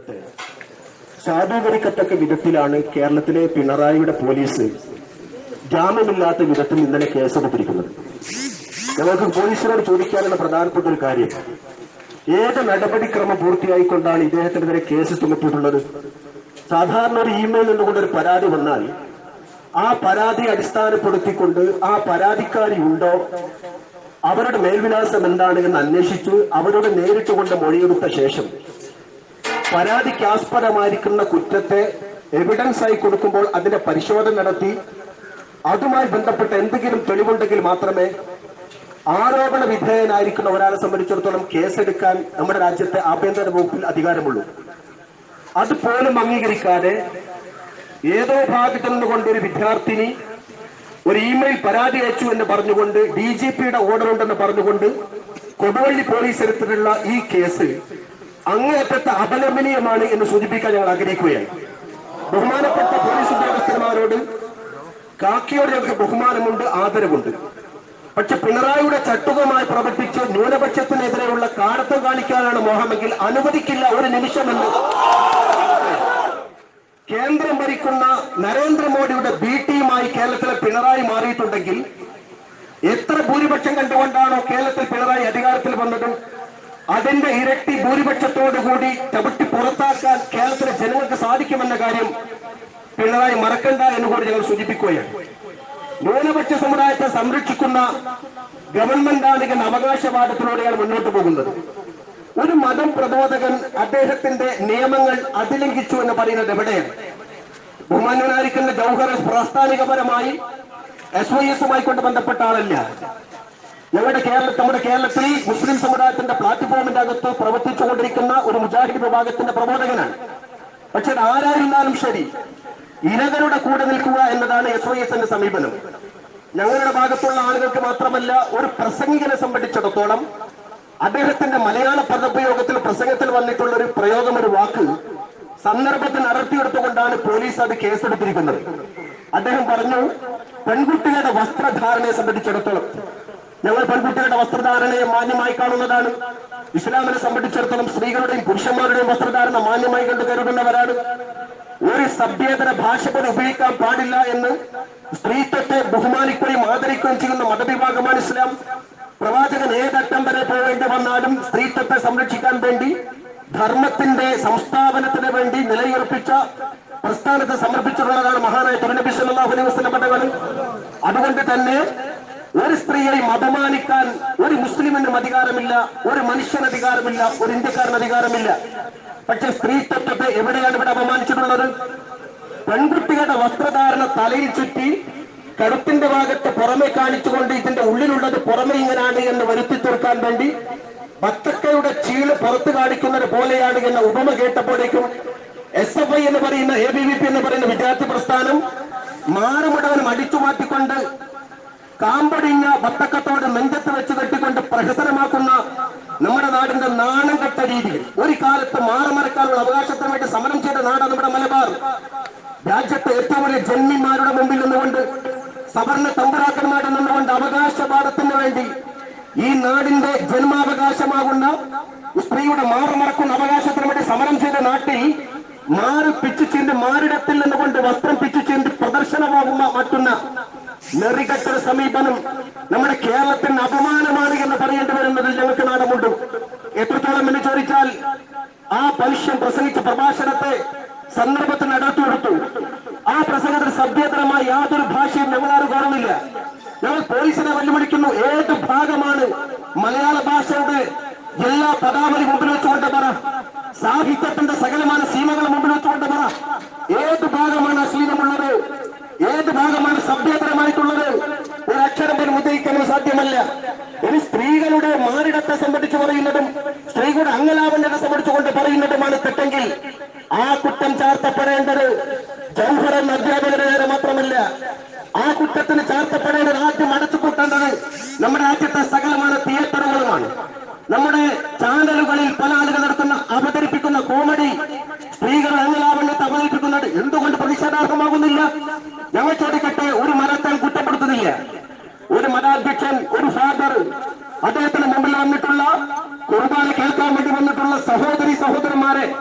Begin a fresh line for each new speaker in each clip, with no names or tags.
മരണത്തെ സാധൂകരിക്കത്തക്ക വിധത്തിലാണ് കേരളത്തിലെ പിണറായിയുടെ പോലീസ് ജാമ്യമില്ലാത്ത വിധത്തിൽ ഇന്നലെ കേസെടുത്തിരിക്കുന്നത് ഞങ്ങൾക്ക് പോലീസിനോട് ചോദിക്കാനുള്ള പ്രധാനപ്പെട്ട ഒരു കാര്യം ഏത് നടപടിക്രമം പൂർത്തിയായിക്കൊണ്ടാണ് ഇദ്ദേഹത്തിനെതിരെ കേസ് ചുമത്തിയിട്ടുള്ളത് സാധാരണ ഒരു ഇമെയിൽ നിന്നുകൊണ്ട് ഒരു പരാതി വന്നാൽ ആ പരാതി അടിസ്ഥാനപ്പെടുത്തിക്കൊണ്ട് ആ പരാതിക്കാരി ഉണ്ടോ അവരുടെ മേൽവിലാസം എന്താണ് എന്ന് അന്വേഷിച്ച് അവരോട് നേരിട്ട് കൊണ്ട് മൊഴിയെടുത്ത ശേഷം പരാതിക്ക് ആസ്പദമായിരിക്കുന്ന കുറ്റത്തെ എവിഡൻസ് ആയി കൊടുക്കുമ്പോൾ അതിന്റെ പരിശോധന നടത്തി അതുമായി ബന്ധപ്പെട്ട എന്തെങ്കിലും തെളിവുണ്ടെങ്കിൽ മാത്രമേ ആരോപണ വിധേയനായിരിക്കുന്ന ഒരാളെ സംബന്ധിച്ചിടത്തോളം കേസെടുക്കാൻ നമ്മുടെ രാജ്യത്തെ ആഭ്യന്തര വകുപ്പിൽ അധികാരമുള്ളൂ അതുപോലും അംഗീകരിക്കാതെ ഏതോ ഭാഗത്തു നിന്നുകൊണ്ട് ഒരു വിദ്യാർത്ഥിനി ഒരു ഇമെയിൽ പരാതി അയച്ചു എന്ന് പറഞ്ഞുകൊണ്ട് ഡി ജി പിയുടെ ഓർഡർ ഉണ്ടെന്ന് പറഞ്ഞുകൊണ്ട് കൊടുവള്ളി പോലീസ് എടുത്തിട്ടുള്ള ഈ കേസ് അങ്ങേയറ്റത്തെ അപലപനീയമാണ് എന്ന് സൂചിപ്പിക്കാൻ ഞങ്ങൾ ആഗ്രഹിക്കുകയാണ് ബഹുമാനപ്പെട്ട പോലീസ് ഉദ്യോഗസ്ഥന്മാരോട് കാക്കിയോട് ഞങ്ങൾക്ക് ബഹുമാനമുണ്ട് ആദരവുണ്ട് പക്ഷെ പിണറായിയുടെ ചട്ടുകമായി പ്രവർത്തിച്ച് ന്യൂനപക്ഷത്തിനെതിരെയുള്ള കാടത്തം കാണിക്കാനാണ് മോഹമെങ്കിൽ അനുവദിക്കില്ല ഒരു നിമിഷമെന്ന് കേന്ദ്രം ഭരിക്കുന്ന നരേന്ദ്രമോദിയുടെ ബി ടീമായി കേരളത്തിലെ പിണറായി മാറിയിട്ടുണ്ടെങ്കിൽ എത്ര ഭൂരിപക്ഷം കണ്ടുകൊണ്ടാണോ കേരളത്തിൽ പിണറായി അധികാരത്തിൽ വന്നത് അതിന്റെ ഇരട്ടി ഭൂരിപക്ഷത്തോടുകൂടി ചവിട്ടി പുറത്താക്കാൻ കേരളത്തിലെ ജനങ്ങൾക്ക് സാധിക്കുമെന്ന കാര്യം പിണറായി മറക്കണ്ട എന്ന് കൂടി ഞങ്ങൾ സൂചിപ്പിക്കുകയാണ് ന്യൂനപക്ഷ സമുദായത്തെ സംരക്ഷിക്കുന്ന ഗവൺമെന്റാണ് എന്ന അവകാശവാദത്തിലൂടെയാണ് മുന്നോട്ട് പോകുന്നത് ഒരു മതം പ്രബോധകൻ അദ്ദേഹത്തിന്റെ നിയമങ്ങൾ അതിലംഘിച്ചു എന്ന് പറയുന്നത് എവിടെയാണ് ബഹുമാന്യനായിരിക്കുന്ന ജൗഹർ പ്രാസ്ഥാനികപരമായി എസ് വൈ എസുമായി കൊണ്ട് ബന്ധപ്പെട്ട ആളല്ല ഞങ്ങളുടെ കേരള നമ്മുടെ കേരളത്തിൽ മുസ്ലിം സമുദായത്തിന്റെ പ്ലാറ്റ്ഫോമിന്റെ അകത്ത് പ്രവർത്തിച്ചുകൊണ്ടിരിക്കുന്ന ഒരു മുജാഹിദ് വിഭാഗത്തിന്റെ പ്രബോധകനാണ് പക്ഷെ അത് ആരായിരുന്നാലും ശരി ഇരകളുടെ കൂടെ നിൽക്കുക എന്നതാണ് എസ് വൈ എസിന്റെ സമീപനം ഞങ്ങളുടെ ഭാഗത്തുള്ള ആളുകൾക്ക് മാത്രമല്ല ഒരു പ്രസംഗികനെ സംബന്ധിച്ചിടത്തോളം അദ്ദേഹത്തിന്റെ മലയാള പദപ്രയോഗത്തിൽ പ്രസംഗത്തിൽ വന്നിട്ടുള്ള ഒരു പ്രയോഗം ഒരു വാക്ക് സന്ദർഭത്തിന് അടർത്തിയെടുത്തുകൊണ്ടാണ് പോലീസ് അത് കേസെടുത്തിരിക്കുന്നത് അദ്ദേഹം പറഞ്ഞു പെൺകുട്ടികളുടെ വസ്ത്രധാരണയെ സംബന്ധിച്ചിടത്തോളം ഞങ്ങൾ പെൺകുട്ടികളുടെ വസ്ത്രധാരണയെ മാന്യമായി കാണുന്നതാണ് ഇസ്ലാമിനെ സംബന്ധിച്ചിടത്തോളം സ്ത്രീകളുടെയും പുരുഷന്മാരുടെയും വസ്ത്രധാരണ മാന്യമായി കണ്ടു കരുതുന്നവരാണ് ഒരു സഭ്യേതര ഭാഷ പോലും ഉപയോഗിക്കാൻ പാടില്ല എന്ന് സ്ത്രീത്വത്തെ ബഹുമാനിക്കുകയും ആദരിക്കുകയും ചെയ്യുന്ന മതവിഭാഗമാണ് ഇസ്ലാം പ്രവാചകൻ ഏതറ്റം വരെ പോവേണ്ടി വന്നാലും സ്ത്രീത്വത്തെ സംരക്ഷിക്കാൻ വേണ്ടി ധർമ്മത്തിന്റെ സംസ്ഥാപനത്തിന് വേണ്ടി നിലയുറപ്പിച്ച പ്രസ്ഥാനത്തെ സമർപ്പിച്ചിട്ടുള്ളതാണ് മഹാനായ തുറനബി സല്ലല്ലാഹു അലൈഹി വസല്ലം തങ്ങൾ അതുകൊണ്ട് തന്നെ ഒരു സ്ത്രീയെയും അപമാനിക്കാൻ ഒരു മുസ്ലിമിനും അധികാരമില്ല ഒരു മനുഷ്യന് അധികാരമില്ല ഒരു ഇന്ത്യക്കാരന് അധികാരമില്ല പക്ഷെ സ്ത്രീത്വത്തെ എവിടെയാണ് ഇവിടെ അപമാനിച്ചിട്ടുള്ളത് പെൺകുട്ടികളുടെ വസ്ത്രധാരണ തലയിൽ ചുറ്റി കഴുത്തിന്റെ ഭാഗത്ത് പുറമെ കാണിച്ചുകൊണ്ട് ഇതിന്റെ ഉള്ളിലുള്ളത് പുറമെ ഇങ്ങനെയാണ് എന്ന് വരുത്തി തീർക്കാൻ വേണ്ടി ബത്തക്കയുടെ ചീള് പുറത്ത് കാണിക്കുന്നത് പോലെയാണ് എന്ന ഉപമ കേട്ടപ്പോഴേക്കും എസ് എഫ് ഐ എന്ന് പറയുന്ന എ ബി വി പി എന്ന് പറയുന്ന വിദ്യാർത്ഥി പ്രസ്ഥാനം മാറുമുടവനും അടിച്ചു മാറ്റിക്കൊണ്ട് കാമ്പടിഞ്ഞ ബത്തക്കത്തോട് നെഞ്ചത്ത് വെച്ച് കെട്ടിക്കൊണ്ട് പ്രഹസനമാക്കുന്ന നമ്മുടെ നാടിന്റെ നാണം കെട്ട രീതിയിൽ ഒരു കാലത്ത് മാറമറക്കാനുള്ള അവകാശത്തിന് വേണ്ടി സമരം ചെയ്ത നാടാണ് നമ്മുടെ മലബാർ രാജ്യത്തെ ഏറ്റവും വലിയ ജന്മിമാരുടെ മുമ്പിൽ നിന്നുകൊണ്ട് സവർണ തമ്പുരാക്കന്മാരുടെ നിന്നുകൊണ്ട് അവകാശവാദത്തിന് വേണ്ടി ഈ നാടിന്റെ ജന്മാവകാശമാകുന്ന സ്ത്രീയുടെ മാറുമറക്കുന്ന അവകാശത്തിന് വേണ്ടി സമരം ചെയ്ത നാട്ടിൽ മാറി പിച്ചു ചീന്തി മാറിടത്തിൽ നിന്നുകൊണ്ട് വസ്ത്രം പിച്ചു ചീന്തി പ്രദർശനമാകുന്ന മാറ്റുന്ന നെറികെട്ടൊരു സമീപനം നമ്മുടെ കേരളത്തിന് അപമാനമാണ് എന്ന് പറയേണ്ടി വരുന്നതിൽ ഞങ്ങൾക്ക് നാടമുണ്ട് എത്രത്തോളം എന്ന് ചോദിച്ചാൽ ആ മനുഷ്യൻ പ്രസംഗിച്ച പ്രഭാഷണത്തെ സന്ദർഭത്തിന് അടുത്തു കൊടുത്തു ആ പ്രസംഗത്തിൽ സഭ്യതരമായ യാതൊരു ഭാഷയും ഞങ്ങളാരും കാണുന്നില്ല ഞങ്ങൾ പോലീസിനെ വെല്ലുവിളിക്കുന്നു ഏത് ഭാഗമാണ് മലയാള ഭാഷയുടെ എല്ലാ പദാവലി മുമ്പിൽ വെച്ചുകൊണ്ട് പറ സാഹിത്യത്തിന്റെ സകലമായ സീമകൾ മുമ്പിൽ വെച്ചുകൊണ്ട് പറ ഏത് ഭാഗമാണ് അശ്ലീലമുള്ളത് ഏത് ഭാഗമാണ് സഭ്യതരമായിട്ടുള്ളത് ഒരു അക്ഷരം പോലും ഉദ്ധരിക്കാൻ സാധ്യമല്ല ഒരു സ്ത്രീകളുടെ മാറിടത്തെ സംബന്ധിച്ച് പറയുന്നതും സ്ത്രീകളുടെ അംഗലാവണ്യത്തെ സംബന്ധിച്ചുകൊണ്ട് പറയുന്നതുമാണ് തെറ്റെങ്കിൽ ആ കുറ്റം ചാർത്തപ്പെടേണ്ടത് ജൗഹർ എന്ന അധ്യാപകരുടെ നേരെ മാത്രമല്ല ആ കുറ്റത്തിന് ചാർത്തപ്പെടേണ്ടത് ആദ്യം അടച്ചുപൂട്ടേണ്ടത് നമ്മുടെ രാജ്യത്തെ സകലമായ തിയേറ്ററുകളുമാണ് നമ്മുടെ ചാനലുകളിൽ പല ആളുകൾ നടത്തുന്ന അവതരിപ്പിക്കുന്ന കോമഡി സ്ത്രീകൾ അംഗലാവണ്യത്തെ അവതരിപ്പിക്കുന്നത് എന്തുകൊണ്ട് പ്രതിഷേധാർഹമാകുന്നില്ല ഞങ്ങൾ ചോദിക്കട്ടെ ഒരു മതത്താൻ കുറ്റപ്പെടുത്തുന്നില്ല ഒരു മതാധ്യക്ഷൻ ഒരു ഫാദർ അദ്ദേഹത്തിന് മുമ്പിൽ വന്നിട്ടുള്ള കുർബാന കേൾക്കാൻ വേണ്ടി വന്നിട്ടുള്ള സഹോദരി സഹോദരന്മാരെ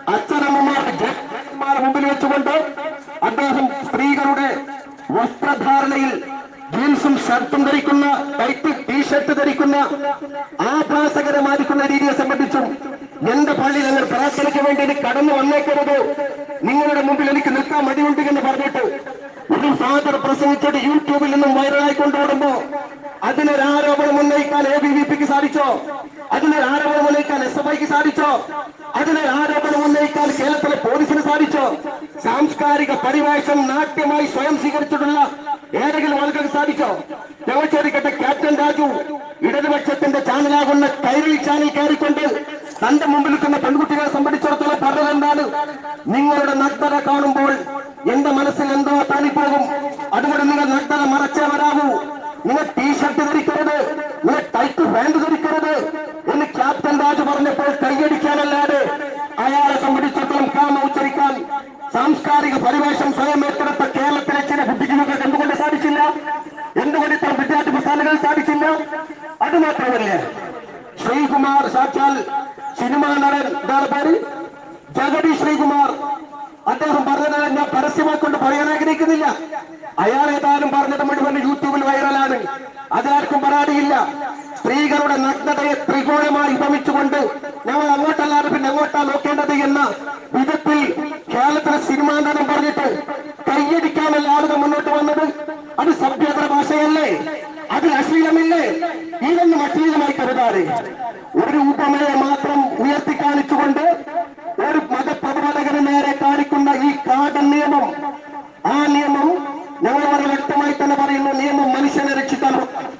അച്ഛനമ്മമാരുടെ ജന്മാരെ മുമ്പിൽ വെച്ചുകൊണ്ട് അദ്ദേഹം സ്ത്രീകളുടെ വസ്ത്രധാരണയിൽ ജീൻസും ഷർട്ടും ധരിക്കുന്ന ടൈറ്റ് ടീഷർട്ട് ധരിക്കുന്ന ആഭാസകരമായിരിക്കുന്ന രീതിയെ സംബന്ധിച്ചും എന്റെ പള്ളിയിൽ നിങ്ങൾ പ്രാർത്ഥനയ്ക്ക് വേണ്ടി ഇനി കടന്നു വന്നേക്കരുത് നിങ്ങളുടെ മുമ്പിൽ എനിക്ക് നിൽക്കാൻ മടിയുണ്ട് എന്ന് പറഞ്ഞിട്ട് ഒരു ഫാദർ പ്രസംഗിച്ചിട്ട് യൂട്യൂബിൽ നിന്നും വൈറലായി കൊണ്ടുപോകുമ്പോ അതിനൊരു ആരോപണം ഉന്നയിക്കാൻ എ ബി വി പിക്ക് സാധിച്ചോ അതിനൊരു ആരോപണം ഉന്നയിക്കാൻ എസ് എഫ് ഐക്ക് സാധിച്ചോ അതിനൊരു ആരോപണം ഉന്നയിക്കാൻ കേരളത്തിലെ പോലീസിന് സാധിച്ചോ സാംസ്കാരിക പരിവേഷം നാട്യമായി സ്വയം സ്വീകരിച്ചിട്ടുള്ള ഏതെങ്കിലും ആളുകൾക്ക് സാധിച്ചോ ഞങ്ങൾ ചോദിക്കട്ടെ ക്യാപ്റ്റൻ രാജു ഇടതുപക്ഷത്തിന്റെ ചാനലാകുന്ന കൈരളി ചാനൽ കയറിക്കൊണ്ട് തന്റെ മുമ്പിൽ നിൽക്കുന്ന പെൺകുട്ടികളെ സംബന്ധിച്ചിടത്തോളം പറഞ്ഞത് എന്താണ് നിങ്ങളുടെ നഗ്നത കാണുമ്പോൾ എന്റെ മനസ്സിൽ എന്തോ താണിപ്പോകും അതുകൊണ്ട് നിങ്ങൾ നഗ്നത മറച്ചേ വരാവൂ നിങ്ങൾ ടീഷർട്ട് ധരിക്കരുത് നിങ്ങൾ ടൈറ്റ് പാന്റ് ധരിക്കരുത് എന്ന് ക്യാപ്റ്റൻ രാജു പറഞ്ഞപ്പോൾ കൈയടിക്കാനല്ലാതെ അയാളെ സംബന്ധിച്ചിടത്തോളം കാമ ഉച്ചരിക്കാൻ സാംസ്കാരിക പരിവേഷം സ്വയം ഏറ്റെടുത്ത കേരളത്തിലെ ചില ബുദ്ധിജീവികൾക്ക് എന്തുകൊണ്ട് സാധിച്ചില്ല എന്തുകൊണ്ട് ഇത്തരം വിദ്യാർത്ഥി പ്രസ്ഥാനങ്ങൾ സാധിച്ചില്ല അത് മാത്രമല്ല ശ്രീകുമാർ സാക്ഷാൽ സിനിമാ നടൻ എന്താണ് പേര് ജഗതി ശ്രീകുമാർ അദ്ദേഹം പറഞ്ഞത് ഞാൻ പരസ്യമായി കൊണ്ട് പറയാൻ ആഗ്രഹിക്കുന്നില്ല അയാൾ ഏതായാലും പറഞ്ഞത് മുഴുവൻ യൂട്യൂബിൽ വൈറലാണ് അതിലാർക്കും പരാതിയില്ല സ്ത്രീകളുടെ നഗ്നതയെ ത്രികോണമായി ഉപമിച്ചുകൊണ്ട് ഞങ്ങൾ അങ്ങോട്ടല്ലാതെ പിന്നെ അങ്ങോട്ടാ നോക്കേണ്ടത് എന്ന വിധത്തിൽ കേരളത്തിലെ സിനിമാ നടൻ പറഞ്ഞിട്ട് കൈയടിക്കാനല്ല ആളുകൾ മുന്നോട്ട് വന്നത് അത് സഭ്യതര ഭാഷയല്ലേ അതിൽ അശ്ലീലമില്ലേ ഇതൊന്നും അശ്ലീലമായി കരുതാതെ ഒരു ഉപമയെ മാത്രം ഉയർത്തി കാണിച്ചുകൊണ്ട് ഒരു മതപ്രബോധകന് നേരെ കാണിക്കുന്ന ഈ കാടൻ നിയമം ആ നിയമം ഞങ്ങൾ വളരെ വ്യക്തമായി തന്നെ പറയുന്നു നിയമം മനുഷ്യനെ രക്ഷിക്കാൻ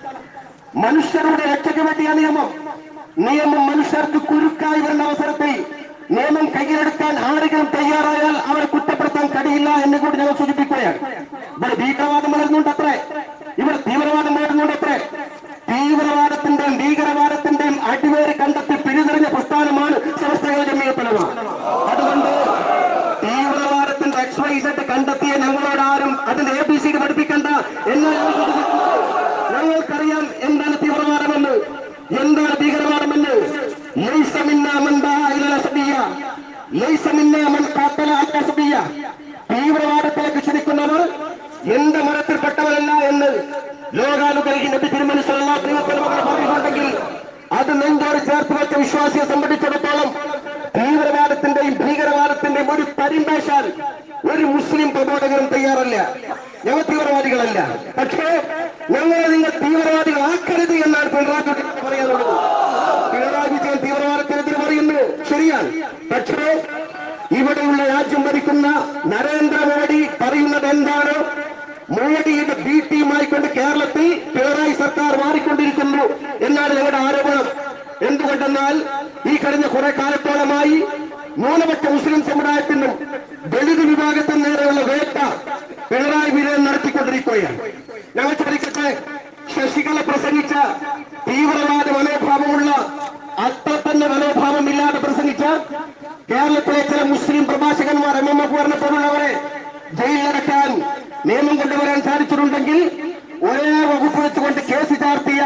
മനുഷ്യരുടെ രക്ഷയ്ക്ക് വേണ്ടിയ നിയമം നിയമം മനുഷ്യർക്ക് കുരുക്കായി വരുന്ന അവസരത്തിൽ നിയമം കയ്യിലെടുക്കാൻ ആരെങ്കിലും തയ്യാറായാൽ അവരെ കുറ്റപ്പെടുത്താൻ കഴിയില്ല എന്ന് കൂടി ഞങ്ങൾ സൂചിപ്പിക്കുകയാണ് ഇവിടെ ഭീകരവാദം വളരുന്നുണ്ട് അത്രേ ഇവിടെ തീവ്രവാദം വളരുന്നുണ്ട് അത്രേ തീവ്രവാദത്തിന്റെയും ഭീകരവാദത്തിന്റെയും അടിവേര് കണ്ടെത്തി പിഴുതെറിഞ്ഞ പ്രസ്ഥാനമാണ് സമസ്തകൾ ജമീയത്തലവ അതുകൊണ്ട് തീവ്രവാദത്തിന്റെ എക്സ് വൈ സെറ്റ് കണ്ടെത്തിയ ഞങ്ങളോട് ആരും അതിന്റെ എ ബി സിക്ക് പഠിപ്പിക്കണ്ട എന്ന് ഞങ്ങൾ സൂചിപ്പിക്കുന്നു. ഞങ്ങൾക്കറിയാം എന്താണ് തീവ്രവാദമെന്ന് എന്താണ് ഭീകരവാദമെന്ന് ലൈസ മിന്നാ മൻ ദാഅ ഇലൽ അസബിയ്യ. ലൈസ മിന്നാ മൻ ഖാത്തല അൽ അസബിയ്യ. തീവ്രവാദത്തിലേക്ക് ക്ഷണിക്കുന്നവർ എന്റെ മതത്തിൽപ്പെട്ടവരല്ല എന്ന് ലോകാനുഗ്രഹി നബി തിരുമനി സല്ലല്ലാഹു അലൈഹി വസല്ലം പറഞ്ഞിട്ടുണ്ടെങ്കിൽ അത് നെഞ്ചോട് ചേർത്ത് വെച്ച വിശ്വാസിയെ സംബന്ധിച്ചിടത്തോളം തീവ്രവാദത്തിന്റെയും ഭീകരവാദത്തിന്റെയും ഒരു പരിഭാഷാൻ ഒരു മുസ്ലിം പ്രബോധകരും തയ്യാറല്ല ഞങ്ങൾ തീവ്രവാദികളല്ല പക്ഷേ ഞങ്ങളെ നിങ്ങൾ തീവ്രവാദികളാക്കരുത് എന്നാണ് പിണറായി വിജയൻ പറയാനുള്ളത് പിണറായി വിജയൻ തീവ്രവാദത്തിനെതിരെ പറയുന്നു ശരിയാണ് പക്ഷേ ഇവിടെയുള്ള രാജ്യം ഭരിക്കുന്ന നരേന്ദ്രമോദി പറയുന്നത് എന്താണ് മോഡിയുടെ ബി ടീമായി കൊണ്ട് കേരളത്തിൽ പിണറായി സർക്കാർ മാറിക്കൊണ്ടിരിക്കുന്നു എന്നാണ് ഞങ്ങളുടെ ആരോപണം എന്തുകൊണ്ടെന്നാൽ ഈ കഴിഞ്ഞ കുറെ കാലത്തോളമായി ന്യൂനപക്ഷ മുസ്ലിം സമുദായത്തിനും ദളിത് വിഭാഗത്തിന് നേരെയുള്ള വേട്ട പിണറായി വിജയൻ നടത്തിക്കൊണ്ടിരിക്കുകയാണ് ഞങ്ങൾ ചോദിക്കട്ടെ ശശികല പ്രസംഗിച്ച തീവ്രവാദ മനോഭാവമുള്ള അത്ര തന്നെ മനോഭാവമില്ലാതെ പ്രസംഗിച്ച കേരളത്തിലെ ചില മുസ്ലിം പ്രഭാഷകന്മാർ എം എം എഫ് പറഞ്ഞപ്പോഴുള്ളവരെ ജയിലിലടക്കാൻ നിയമം കൊണ്ടുവരാൻ സാധിച്ചിട്ടുണ്ടെങ്കിൽ ഒരേ വകുപ്പ് വെച്ചുകൊണ്ട് കേസ് ചാർത്തിയ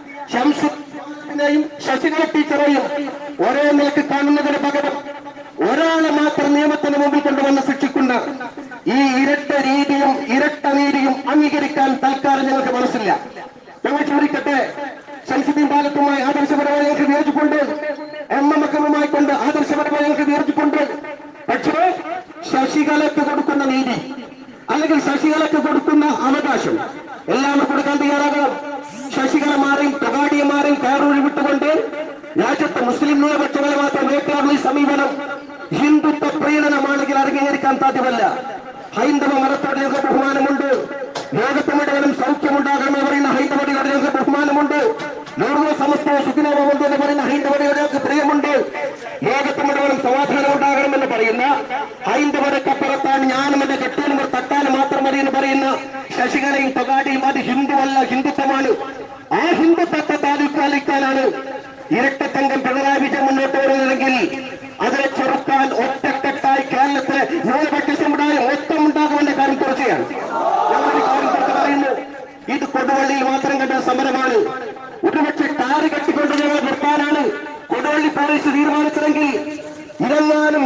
ശംസുനെയും ശശികല ടീച്ചറെയും ഒരേ നിലക്ക് കാണുന്നതിന് പകരം ഒരാളെ മാത്രം നിയമത്തിന് മുമ്പിൽ കൊണ്ടുവന്ന് ശിക്ഷിക്കുന്ന ഈ ഇരട്ട രീതിയും ഇരട്ട നീതിയും അംഗീകരിക്കാൻ തൽക്കാലം ഞങ്ങൾക്ക് മനസ്സില്ല ഞങ്ങൾ ചോദിക്കട്ടെ ശംസുദ്ദീൻ ബാലത്തുമായി ആദർശപരമായി ഞങ്ങൾക്ക് വിയോജിപ്പുണ്ട് എം എം എക്കമുമായി കൊണ്ട് ആദർശപരമായി ഞങ്ങൾക്ക് വിയോജിപ്പുണ്ട് പക്ഷേ ശശികലയ്ക്ക് കൊടുക്കുന്ന നീതി അല്ലെങ്കിൽ ശശികലയ്ക്ക് കൊടുക്കുന്ന അവകാശം എല്ലാവരും കൊടുക്കാൻ തയ്യാറാകണം ശശികല മാറിയും തൊഗാഡിയെ മാറിയും കയറൂരി വിട്ടുകൊണ്ട് രാജ്യത്തെ മുസ്ലിം ന്യൂനപക്ഷങ്ങളെ മാത്രം വേട്ടാറുള്ള ഈ സമീപനം ഹിന്ദുത്വ പ്രീണനമാണെങ്കിൽ അംഗീകരിക്കാൻ സാധ്യമല്ല ഹൈന്ദവ മതത്തോട് ഞങ്ങൾക്ക് ബഹുമാനമുണ്ട് ലോകത്ത് മുഴുവനും സൗഖ്യമുണ്ടാകണമെന്ന് പറയുന്ന ഹൈന്ദവടിയോട് ഞങ്ങൾക്ക് ബഹുമാനമുണ്ട് ലോക സമസ്ത സുഖിനോമുണ്ട് എന്ന് പറയുന്ന ഹൈന്ദവടിയോട് ഞങ്ങൾക്ക് പ്രിയമുണ്ട് ലോകത്ത് മുഴുവനും സമാധാനം ഉണ്ടാകണമെന്ന് പറയുന്ന ഹൈന്ദവരക്കപ്പുറത്താണ് ഞാനും എന്റെ കെട്ടിലും ഒരു തട്ടാനും മാത്രം മതി എന്ന് പറയുന്ന ശശികലയും തൊഗാടിയും അത് ഹിന്ദുവല്ല ഹിന്ദുത്വമാണ് ആ ഹിന്ദുത്വത്തെ താലിക്കാലിക്കാനാണ് ഇരട്ടത്തങ്കം പിണറായി വിജയൻ മുന്നോട്ട് വരുന്നതെങ്കിൽ അതിനെ ചെറുക്കാൻ ഒറ്റക്കെട്ടായി കേരളത്തിലെ ന്യൂനപക്ഷ സമുദായം മൊത്തം ഉണ്ടാകുമെന്ന കാര്യം തീർച്ചയാണ് ഞങ്ങളൊരു കാര്യം തീർച്ച പറയുന്നു ഇത് കൊടുവള്ളിയിൽ മാത്രം കണ്ട സമരമാണ് ഒരുപക്ഷെ കാറ് കെട്ടിക്കൊണ്ട് ഞങ്ങൾ നിർത്താനാണ് കൊടുവള്ളി പോലീസ് തീരുമാനിച്ചതെങ്കിൽ ഇതെങ്ങാനും മന്ദ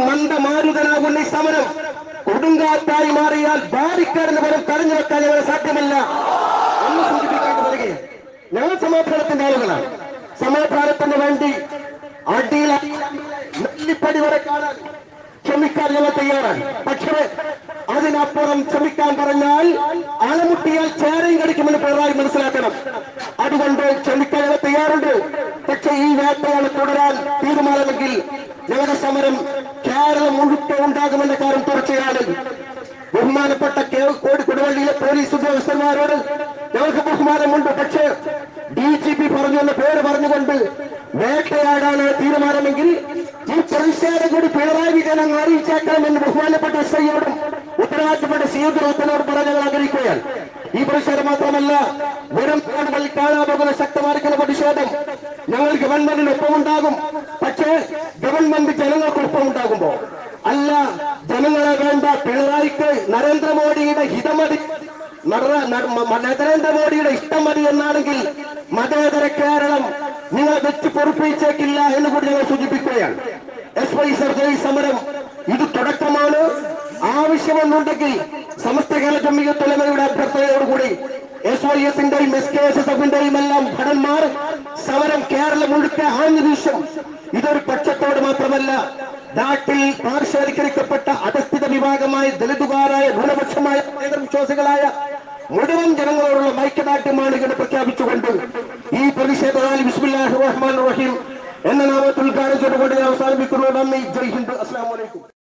മാരുതനാകുന്ന ഈ സമരം കൊടുങ്കാറ്റായി മാറിയാൽ ബാരിക്കാടിന് പോലും തടഞ്ഞു വെക്കാൻ ഞങ്ങൾ സാധ്യമല്ല എന്ന് സൂചിപ്പിക്കേണ്ടി വരികയാണ് ഞങ്ങൾ സമാധാനത്തിന്റെ ആളുകളാണ് സമാധാനത്തിന് വേണ്ടി അടിയിൽ നെല്ലിപ്പടി വരെ കാണാൻ ക്ഷമിക്കാൻ ഞങ്ങൾ തയ്യാറാണ് പക്ഷേ അതിനപ്പുറം ക്ഷമിക്കാൻ പറഞ്ഞാൽ അണമുട്ടിയാൽ ചേരയും കടിക്കുമെന്ന് പിണറായി മനസ്സിലാക്കണം അതുകൊണ്ട് ക്ഷമിക്കാൻ ഞങ്ങൾ തയ്യാറുണ്ട് പക്ഷേ ഈ വേട്ടയാണ് തുടരാൻ തീരുമാനമെങ്കിൽ ഞങ്ങളുടെ സമരം കേരളം മുഴുക്കെ ഉണ്ടാകുമെന്ന കാര്യം തീർച്ചയാണ് ബഹുമാനപ്പെട്ട കേ- കോടി കൊടുവള്ളിയിലെ പോലീസ് ഉദ്യോഗസ്ഥന്മാരോട് ഞങ്ങൾക്ക് ബഹുമാനമുണ്ട് പക്ഷേ ഡി ജി പി പറഞ്ഞു എന്ന പേര് പറഞ്ഞുകൊണ്ട് വേട്ടയാടാണ് തീരുമാനമെങ്കിൽ ഈ പ്രതിഷേധം കൂടി പിണറായി വിജയൻ അങ്ങ് അറിയിച്ചേക്കണമെന്ന് ബഹുമാനപ്പെട്ട എസ് ഐയോടും ഉത്തരവാദിത്തപ്പെട്ട സി ഉദ്യോഗസ്ഥനോട് പറയാൻ ഞങ്ങൾ ആഗ്രഹിക്കുകയാണ് ഈ പ്രതിഷേധം മാത്രമല്ല വരും നാടുകളിൽ കാണാൻ പോകുന്ന ശക്തമായിരിക്കുന്ന പ്രതിഷേധം ഞങ്ങൾ ഗവൺമെന്റിനൊപ്പം ഉണ്ടാകും പക്ഷേ ഗവൺമെന്റ് ജനങ്ങൾക്കൊപ്പം ഉണ്ടാകുമ്പോ അല്ല ജനങ്ങളെ വേണ്ട പിണറായിക്ക് നരേന്ദ്രമോദിയുടെ ഹിതമതി നട- നട- മ- നരേന്ദ്രമോദിയുടെ ഇഷ്ടം മതി എന്നാണെങ്കിൽ മതേതര കേരളം നിങ്ങളെ വെച്ച് പൊറുപ്പിച്ചേക്കില്ല എന്ന് കൂടി ഞങ്ങൾ സൂചിപ്പിക്കുകയാണ് എസ് വൈ സർജറി സമരം ഇത് തുടക്കമാണ് ആവശ്യമെന്നുണ്ടെങ്കിൽ സമസ്ത കേരള ജമ്മിയത്തുലമയുടെ അഭ്യർത്ഥനയോടുകൂടി എസ് വൈ എസിന്റെയും എസ് കെ എസ് എസ് എഫിന്റെയും എല്ലാം ഭടന്മാർ സമരം കേരളം മുഴുക്കെ ആഞ്ഞു വീശും ഇതൊരു പക്ഷത്തോട് മാത്രമല്ല നാട്ടിൽ പാർശ്വവൽക്കരിക്കപ്പെട്ട അധസ്ഥിത വിഭാഗമായ ദളിതുകാരായ ന്യൂനപക്ഷമായ വിശ്വാസികളായ മുഴുവൻ ജനങ്ങളോടുള്ള ഐക്യദാർഢ്യമാണ് ഇങ്ങനെ പ്രഖ്യാപിച്ചുകൊണ്ട് ഈ പ്രതിഷേധ റാലി ബിസ്മില്ലാഹി റഹ്മാൻ റഹീം എന്ന നാമത്തിൽ ഉദ്ഘാടനം ചെയ്തുകൊണ്ട് ഞാൻ അവസാനിപ്പിക്കുന്നു നന്ദി ജയ് ഹിന്ദ് അസ്സാം വലൈക്കും